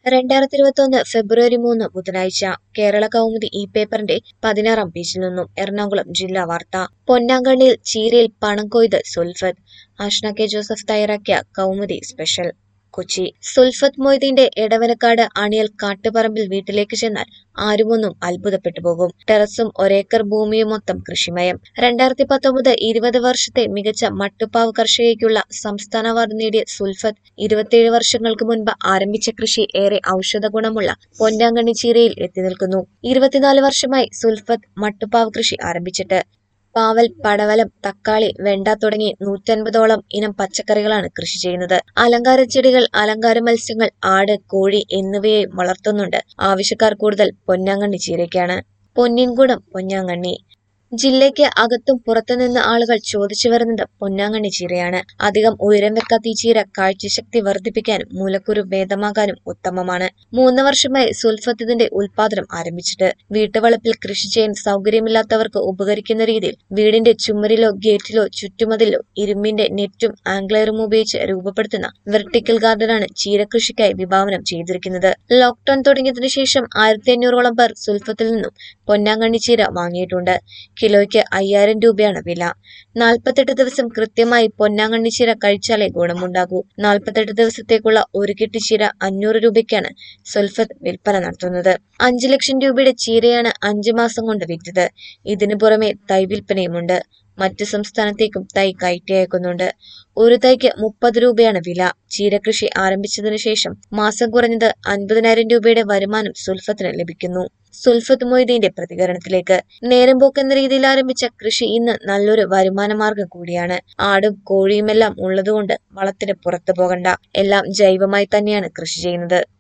രണ്ടായിരത്തി ഇരുപത്തൊന്ന് ഫെബ്രുവരി മൂന്ന് ബുധനാഴ്ച കേരള കൗമുദി ഈ പേപ്പറിന്റെ പതിനാറാം പേജിൽ നിന്നും എറണാകുളം ജില്ലാ വാർത്ത പൊന്നാങ്കണ്ണിയിൽ ചീരയിൽ പണം കൊയ്ത് സുൽഫത്ത് ആഷ്ന കെ ജോസഫ് തയ്യാറാക്കിയ കൗമുദി സ്പെഷ്യൽ കൊച്ചി സുൽഫത്ത് മൊയ്തീന്റെ എടവനക്കാട് അണിയൽ കാട്ടുപറമ്പിൽ വീട്ടിലേക്ക് ചെന്നാൽ ആരുമൊന്നും അത്ഭുതപ്പെട്ടു പോകും ടെറസും ഒരേക്കർ ഭൂമിയും മൊത്തം കൃഷിമയം രണ്ടായിരത്തി പത്തൊമ്പത് ഇരുപത് വർഷത്തെ മികച്ച മട്ടുപ്പാവ് കർഷകയ്ക്കുള്ള സംസ്ഥാന അവാർഡ് നേടിയ സുൽഫത്ത് ഇരുപത്തിയേഴ് വർഷങ്ങൾക്ക് മുൻപ് ആരംഭിച്ച കൃഷി ഏറെ ഔഷധ ഗുണമുള്ള പൊന്നാങ്കണ്ണി ചീരയിൽ എത്തി നിൽക്കുന്നു ഇരുപത്തിനാല് വർഷമായി സുൽഫത്ത് മട്ടുപ്പാവ് കൃഷി ആരംഭിച്ചിട്ട് പാവൽ പടവലം തക്കാളി വെണ്ട തുടങ്ങി നൂറ്റൻപതോളം ഇനം പച്ചക്കറികളാണ് കൃഷി ചെയ്യുന്നത് അലങ്കാര ചെടികൾ അലങ്കാര മത്സ്യങ്ങൾ ആട് കോഴി എന്നിവയെയും വളർത്തുന്നുണ്ട് ആവശ്യക്കാർ കൂടുതൽ പൊന്നാങ്കണ്ണി ചീരയ്ക്കാണ് പൊന്നിൻകുടം പൊന്നാങ്കണ്ണി ജില്ലയ്ക്ക് അകത്തും പുറത്തുനിന്ന് ആളുകൾ ചോദിച്ചു വരുന്നത് പൊന്നാങ്കണ്ണി ചീരയാണ് അധികം ഉയരം വെക്കാത്ത ഈ ചീര കാഴ്ചശക്തി വർദ്ധിപ്പിക്കാനും മൂലക്കുരു ഭേദമാകാനും ഉത്തമമാണ് മൂന്ന് വർഷമായി സുൽഫത്ത് ഇതിന്റെ ഉൽപാദനം ആരംഭിച്ചിട്ട് വീട്ടുവളപ്പിൽ കൃഷി ചെയ്യാൻ സൗകര്യമില്ലാത്തവർക്ക് ഉപകരിക്കുന്ന രീതിയിൽ വീടിന്റെ ചുമരിലോ ഗേറ്റിലോ ചുറ്റുമതിലോ ഇരുമ്പിന്റെ നെറ്റും ആംഗ്ലയറും ഉപയോഗിച്ച് രൂപപ്പെടുത്തുന്ന വെർട്ടിക്കൽ ഗാർഡനാണ് ചീരകൃഷിക്കായി വിഭാവനം ചെയ്തിരിക്കുന്നത് ലോക്ക്ഡൌൺ തുടങ്ങിയതിനു ശേഷം ആയിരത്തി അഞ്ഞൂറോളം പേർ സുൽഫത്തിൽ നിന്നും പൊന്നാങ്കണ്ണി ചീര വാങ്ങിയിട്ടുണ്ട് കിലോയ്ക്ക് അയ്യായിരം രൂപയാണ് വില നാൽപ്പത്തെട്ട് ദിവസം കൃത്യമായി പൊന്നാങ്കണ്ണി ചീര കഴിച്ചാലേ ഗുണമുണ്ടാകൂ നാൽപ്പത്തെട്ട് ദിവസത്തേക്കുള്ള ഒരു കെട്ടി ചീര അഞ്ഞൂറ് രൂപയ്ക്കാണ് സുൽഫത്ത് വിൽപ്പന നടത്തുന്നത് അഞ്ചു ലക്ഷം രൂപയുടെ ചീരയാണ് അഞ്ചു മാസം കൊണ്ട് വിറ്റത് ഇതിനു പുറമെ തൈ വിൽപ്പനയുമുണ്ട് മറ്റു സംസ്ഥാനത്തേക്കും തൈ കയറ്റി അയക്കുന്നുണ്ട് ഒരു തൈക്ക് മുപ്പത് രൂപയാണ് വില ചീരകൃഷി ആരംഭിച്ചതിനു ശേഷം മാസം കുറഞ്ഞത് അൻപതിനായിരം രൂപയുടെ വരുമാനം സുൽഫത്തിന് ലഭിക്കുന്നു സുൽഫത്ത് മൊയ്തീന്റെ പ്രതികരണത്തിലേക്ക് നേരം പോക്കെന്ന രീതിയിൽ ആരംഭിച്ച കൃഷി ഇന്ന് നല്ലൊരു വരുമാന മാർഗം കൂടിയാണ് ആടും കോഴിയുമെല്ലാം ഉള്ളതുകൊണ്ട് വളത്തിന് പുറത്തു പോകണ്ട എല്ലാം ജൈവമായി തന്നെയാണ് കൃഷി ചെയ്യുന്നത്